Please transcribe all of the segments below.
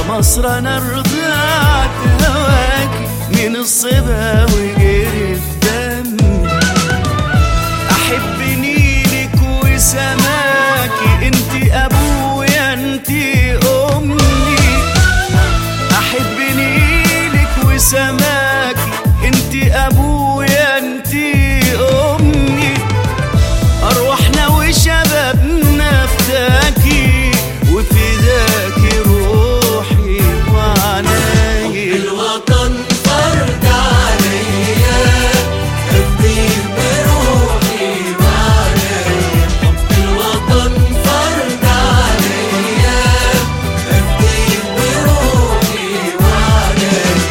مصر انا رضعت هواكي من الصبا وجري في دمي احب نيلك وسماكي انت ابويا انت امي احب نيلك وسماكي انت ابويا انت امي ارواحنا وشبابنا فداكي وفداكي روحي وعناي الوطن فرض عليا أفديه بروحي وعنايا الوطن فرض عليا أفديه بروحي وعنايا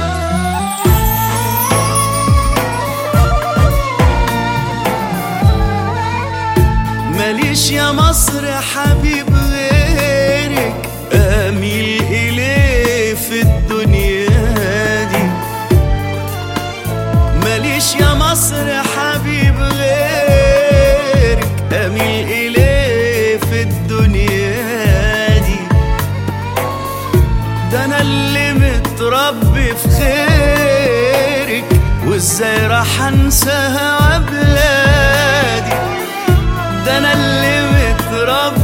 ماليش يا مصر حبيب غيرك اميل اليه في الدنيا دي ماليش يا مصر حبيب غيرك اميل اليه في الدنيا دي ده انا اللي متربي في خيرك وازاي راح انساها بلادي ده انا اللي متربي